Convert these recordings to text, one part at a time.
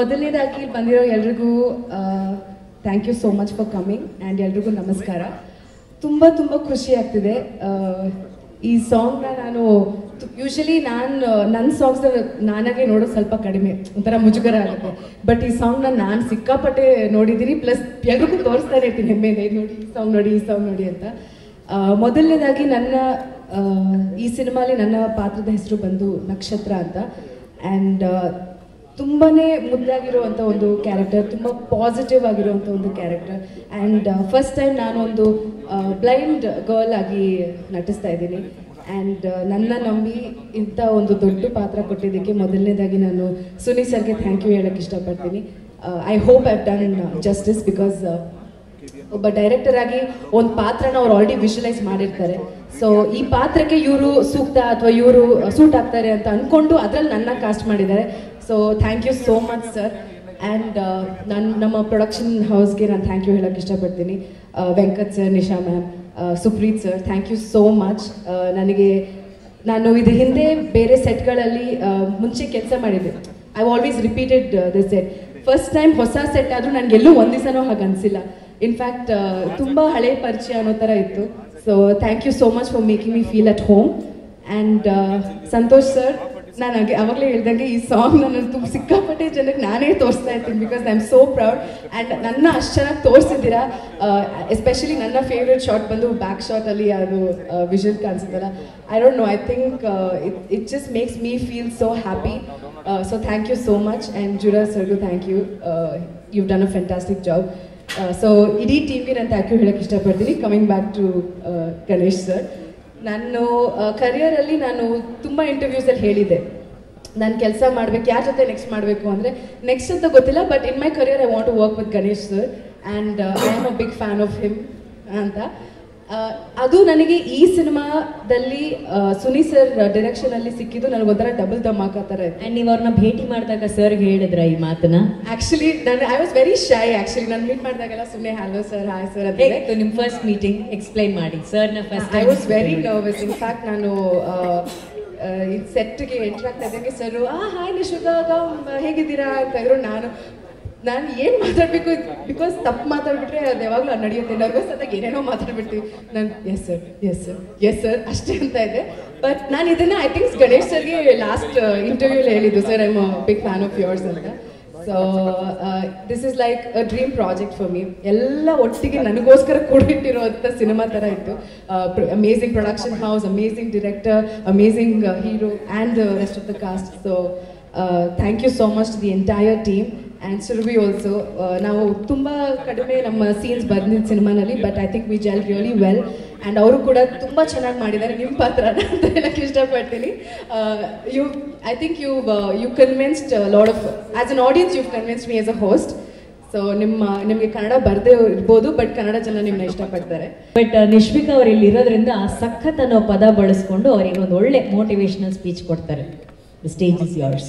ಮೊದಲನೇದಾಗಿ ಇಲ್ಲಿ ಬಂದಿರೋ ಎಲ್ರಿಗೂ thank you so much for coming and ಎಲ್ರಿಗೂ ನಮಸ್ಕಾರ ತುಂಬ ತುಂಬ ಖುಷಿ ಆಗ್ತಿದೆ ಆ, ಈ ಸಾಂಗ್ನ ನಾನು ಯೂಶಲಿ ನಾನು ನನ್ನ ಸಾಂಗ್ಸ್ ನಾನಾಗೆ ನೋಡೋದು ಸ್ವಲ್ಪ ಕಡಿಮೆ ಒಂಥರ ಮುಜುಗರ ಆಗುತ್ತೆ ಬಟ್ ಈ ಸಾಂಗ್ನ ನಾನು ಸಿಕ್ಕಾಪಟ್ಟೆ ನೋಡಿದ್ದೀನಿ ಪ್ಲಸ್ ಎಲ್ರಿಗೂ ತೋರಿಸ್ತಾನೆ ಇರ್ತೀನಿ ಹೆಮ್ಮೆಯಿಂದ ಇದು ನೋಡಿ ಈ ಸಾಂಗ್ ನೋಡಿ ಈ ಸಾಂಗ್ ನೋಡಿ ಅಂತ ಆ, ಮೊದಲನೇದಾಗಿ ನನ್ನ ಆ, ಈ ಸಿನಿಮಾಲಿ ನನ್ನ ಪಾತ್ರದ ಹೆಸರು ಬಂದು ನಕ್ಷತ್ರ ಅಂತ ಆ್ಯಂಡ್ ತುಂಬಾನೇ ಮುದ್ದಾಗಿರುವಂಥ ಒಂದು ಕ್ಯಾರೆಕ್ಟರ್ ತುಂಬ ಪಾಸಿಟಿವ್ ಆಗಿರುವಂಥ ಒಂದು ಕ್ಯಾರೆಕ್ಟರ್ ಆ್ಯಂಡ್ ಫಸ್ಟ್ ಟೈಮ್ ನಾನು ಒಂದು ಬ್ಲೈಂಡ್ ಗರ್ಲ್ ಆಗಿ ನಟಿಸ್ತಾ ಇದ್ದೀನಿ ಆ್ಯಂಡ್ ನನ್ನ ನಂಬಿ ಇಂಥ ಒಂದು ದೊಡ್ಡ ಪಾತ್ರ ಕೊಟ್ಟಿದ್ದಕ್ಕೆ ಮೊದಲನೇದಾಗಿ ನಾನು ಸುನಿ ಸರ್ಗೆ ಥ್ಯಾಂಕ್ ಯು ಹೇಳಕ್ಕೆ ಇಷ್ಟಪಡ್ತೀನಿ I hope I've done justice because ಒಬ್ಬ ಡೈರೆಕ್ಟರ್ ಆಗಿ ಒಂದು ಪಾತ್ರನ ಅವ್ರು ಆಲ್ರೆಡಿ ವಿಜುವಲೈಸ್ ಮಾಡಿರ್ತಾರೆ ಸೊ ಈ ಪಾತ್ರಕ್ಕೆ ಇವರು ಸೂಕ್ತ ಅಥವಾ ಇವರು ಸೂಟ್ ಆಗ್ತಾರೆ ಅಂತ ಅನ್ಕೊಂಡು ಅದ್ರಲ್ಲಿ ನನ್ನ ಕಾಸ್ಟ್ ಮಾಡಿದ್ದಾರೆ so thank you so much sir and ನಾನು ನಮ್ಮ ಪ್ರೊಡಕ್ಷನ್ ಹೌಸ್ಗೆ ನಾನು ಥ್ಯಾಂಕ್ ಯು ಹೇಳೋಕ್ಕೆ ಇಷ್ಟಪಡ್ತೀನಿ ಆ, Venkat sir Nisha ma'am Supreeth sir thank you so much ನನಗೆ ನಾನು ಇದು ಹಿಂದೆ ಬೇರೆ ಸೆಟ್ಗಳಲ್ಲಿ ಮುಂಚೆ ಕೆಲಸ ಮಾಡಿದ್ದೆ I always repeated this set first time ಹೊಸ ಸೆಟ್ ಆದರೂ ನನಗೆಲ್ಲೂ ಒಂದು ದಿವಸನೂ ಹಾಗೆ ಅನಿಸಿಲ್ಲ ಇನ್ಫ್ಯಾಕ್ಟ್ ತುಂಬ ಹಳೆ ಪರಿಚಯ ಅನ್ನೋ ಥರ ಇತ್ತು so thank you so much for making me feel at home and Santosh sir ನಾನು ಹಾಗೆ ಅವಾಗಲೇ ಹೇಳ್ದಂಗೆ ಈ ಸಾಂಗ್ ನಾನು ತುಂಬ ಸಿಕ್ಕಾಪಟ್ಟೆ ಜನಕ್ಕೆ ನಾನೇ ತೋರಿಸ್ತಾ ಇರ್ತೀನಿ because I am so proud and ನನ್ನ ಅಷ್ಟು ಚೆನ್ನಾಗಿ ತೋರಿಸಿದ್ದೀರಾ ಎಸ್ಪೆಷಲಿ ನನ್ನ ಫೇವ್ರೆಟ್ ಶಾಟ್ ಬಂದು ಬ್ಯಾಕ್ ಶಾಟಲ್ಲಿ ಅದು ವಿಷನ್ ಕಾಣಿಸುತ್ತಲ್ಲ I don't know I think it it just makes me feel so happy so thank you so much and ಜುರಾ ಸರ್ಗೂ thank you you done a fantastic job so ಇಡೀ ಟೀಮ್ಗೆ ನಾನು thank you ಹೇಳಕ್ಕೆ ಇಷ್ಟಪಡ್ತೀನಿ coming back to Ganesh sir ನಾನು ಕರಿಯರಲ್ಲಿ ನಾನು ತುಂಬ ಇಂಟರ್ವ್ಯೂಸಲ್ಲಿ ಹೇಳಿದ್ದೆ ನಾನು ಕೆಲಸ ಮಾಡ್ಬೇಕು ಯಾರ ಜೊತೆ ನೆಕ್ಸ್ಟ್ ಮಾಡಬೇಕು ಅಂದರೆ ನೆಕ್ಸ್ಟ್ ಅಂತ ಗೊತ್ತಿಲ್ಲ but in my career I want to work with Ganesh sir and I am a big fan of him ಅಂತ ಆ, ಅದು ನನಗೆ ಈ ಸಿನಿಮಾದಲ್ಲಿ ಆ, ಸುನಿ ಸರ್ ಡೈರೆಕ್ಷನ್ ಅಲ್ಲಿ ಸಿಕ್ಕಿದ್ದು ನನಗೊಂಥರ ಡಬಲ್ ಧಮಾಕ ಥರ ಇತ್ತು ಅಂಡ್ ನೀವು ಅವ್ರನ್ನ ಭೇಟಿ ಮಾಡಿದಾಗ ಸರ್ ಹೇಳಿದ್ರ ಈ ಮಾತನ್ನ ಆಕ್ಚುಲಿ ನಾನು I was very shy actually ನಾನು ಮೀಟ್ ಮಾಡಿದಾಗೆಲ್ಲ ಸುಮ್ಮನೆ ಹಲೋ ಸರ್ ಹಾಯ್ ಸರ್ ಅಂತ ಹೇಗಿತ್ತು ನಿಮ್ ಫಸ್ಟ್ ಮೀಟಿಂಗ್ ಎಕ್ಸ್ಪ್ಲೈನ್ ಮಾಡಿ ಸರ್ನ first I was very nervous in fact ನಾನು ಈ ಸೆಟ್ಗೆ ಎಂಟ್ರ್ ಆಗ್ತಾ ಇದ್ದಂಗೆ ಸರ್ ಆ ಹಾಯ್ ನಿಶುಗಾಗ ಹೇಗಿದ್ದೀರಾ ಅಂತ ಇದ್ರು ನಾನು ನಾನು ಏನು ಮಾತಾಡಬೇಕು ಬಿಕಾಸ್ ತಪ್ಪು ಮಾತಾಡ್ಬಿಟ್ರೆ ಅದು ಯಾವಾಗಲೂ ನಡೆಯುತ್ತೆ ನರ್ವಸ್ ಆದಾಗ ಏನೇನೋ ಮಾತಾಡ್ಬಿಡ್ತೀವಿ ನಾನು yes sir yes sir yes sir ಅಷ್ಟೇ ಅಂತ ಇದೆ ಬಟ್ ನಾನು ಇದನ್ನ ಐ ಥಿಂಕ್ ಗಣೇಶ್ ಸರ್ಗೆ ಲಾಸ್ಟ್ ಇಂಟರ್ವ್ಯೂಲಿ ಹೇಳಿದ್ದು sir I a big fan of yours ಅಂತ so this is like a dream project for me ಎಲ್ಲ ಒಟ್ಟಿಗೆ ನನಗೋಸ್ಕರ ಕೂಡಿಟ್ಟಿರುವಂಥ ಸಿನಿಮಾ ಥರ ಇತ್ತು amazing production house amazing director amazing hero and rest of the cast so thank you so much the entire team and ಸುರ್ವಿ also ನಾವು ತುಂಬ ಕಡಿಮೆ ನಮ್ಮ ಸೀನ್ಸ್ ಬಂದಿದ್ದ ಸಿನಿಮಾನಲ್ಲಿ but I think we gel really well and ಅವರು ಕೂಡ ತುಂಬ ಚೆನ್ನಾಗಿ ಮಾಡಿದ್ದಾರೆ ನಿಮ್ಮ ಪಾತ್ರ ಅಂತ ಹೇಳಕ್ಕೆ ಇಷ್ಟಪಡ್ತೀನಿ you I think you you convinced lot of us an audience you convinced me as a host so ನಿಮ್ಮ ನಿಮಗೆ ಕನ್ನಡ ಬರದೇ ಇರ್ಬೋದು ಬಟ್ ಕನ್ನಡ ಜನ ನಿಮ್ಮನ್ನ ಇಷ್ಟಪಡ್ತಾರೆ ಬಟ್ ನಿಶ್ವಿಕಾ ಅವ್ರು ಇಲ್ಲಿ ಇರೋದ್ರಿಂದ ಸಖತ್ ಅನ್ನೋ ಪದ ಬಳಸ್ಕೊಂಡು ಅವರಿಗೆ ಒಂದು ಒಳ್ಳೆ ಮೋಟಿವೇಶನಲ್ ಸ್ಪೀಚ್ ಕೊಡ್ತಾರೆ ಸ್ಟೇಜ್ ಇಸ್ ಯೋರ್ಸ್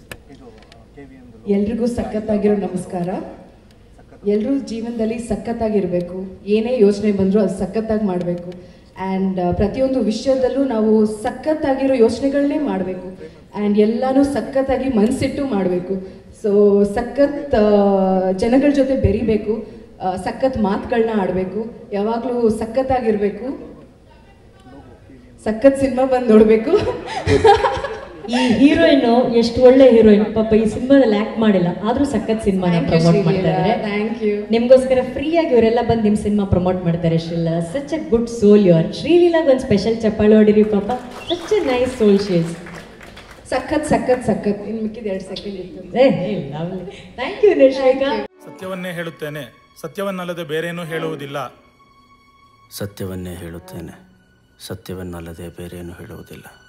ಎಲ್ರಿಗೂ ಸಖತ್ತಾಗಿರೋ ನಮಸ್ಕಾರ ಎಲ್ಲರೂ ಜೀವನದಲ್ಲಿ ಸಖತ್ತಾಗಿರಬೇಕು ಏನೇ ಯೋಚನೆ ಬಂದರೂ ಅದು ಸಖತ್ತಾಗಿ ಮಾಡಬೇಕು ಆ್ಯಂಡ್ ಪ್ರತಿಯೊಂದು ವಿಷಯದಲ್ಲೂ ನಾವು ಸಖತ್ತಾಗಿರೋ ಯೋಚನೆಗಳನ್ನೇ ಮಾಡಬೇಕು ಆ್ಯಂಡ್ ಎಲ್ಲನೂ ಸಖತ್ತಾಗಿ ಮನಸ್ಸಿಟ್ಟು ಮಾಡಬೇಕು ಸೊ ಸಖತ್ ಆ, ಜನಗಳ ಜೊತೆ ಬೆರಿಬೇಕು ಆ, ಸಖತ್ ಮಾತುಗಳನ್ನ ಆಡಬೇಕು ಯಾವಾಗಲೂ ಸಖತ್ತಾಗಿರಬೇಕು ಸಖತ್ ಸಿನಿಮಾ ಬಂದು ನೋಡಬೇಕು ಈ ಹೀರೋಯಿನ್ ಎಷ್ಟು ಒಳ್ಳೆ ಹೀರೋಯಿನ್ ಪಾಪ ಈ ಸಿನಿಮಾದಲ್ಲಿ ಆಕ್ಟ್ ಮಾಡಿಲ್ಲ ಆದ್ರೂ ಸಖತ್ ಸಿನಿಮಾನ Thank you, ಪ್ರಮೋಟ್ ಶ್ರೀಲೀಲಾ. ಮಾಡ್ತಾರೆ Thank you. ನಿಮ್ಗೋಸ್ಕರ ಫ್ರೀ ಆಗಿ ಇವರೆಲ್ಲ ಬಂದು ನಿಮ್ ಸಿನಿಮಾ ಪ್ರಮೋಟ್ ಮಾಡ್ತಾರೆ Sreela such a good soul your ಶ್ರೀಲೀಲಾಗ್ ಒಂದು ಸ್ಪೆಷಲ್ ಚಪ್ಪಾಳೆ ಹೊಡಿರಿ ಪಾಪ such a nice soul she's ಸಖತ್ ಸಖತ್ ಸಖತ್ ಇನ್ನು ಮಿಕ್ಕಿದ ಎರಡು ಸೆಕೆಂಡ್ ಇತ್ತು ಥ್ಯಾಂಕ್ ಯು ನಿಶ್ವಿಕಾ ಸತ್ಯವನ್ನೇ ಹೇಳುತ್ತೇನೆ ಸತ್ಯವನ್ನಲ್ಲದೆ ಬೇರೇನೂ ಹೇಳುವುದಿಲ್ಲ ಸತ್ಯವನ್ನೇ ಹೇಳುತ್ತೇನೆ ಸತ್ಯವನ್ನಲ್ಲದೆ ಬೇರೇನು ಹೇಳುವುದಿಲ್ಲ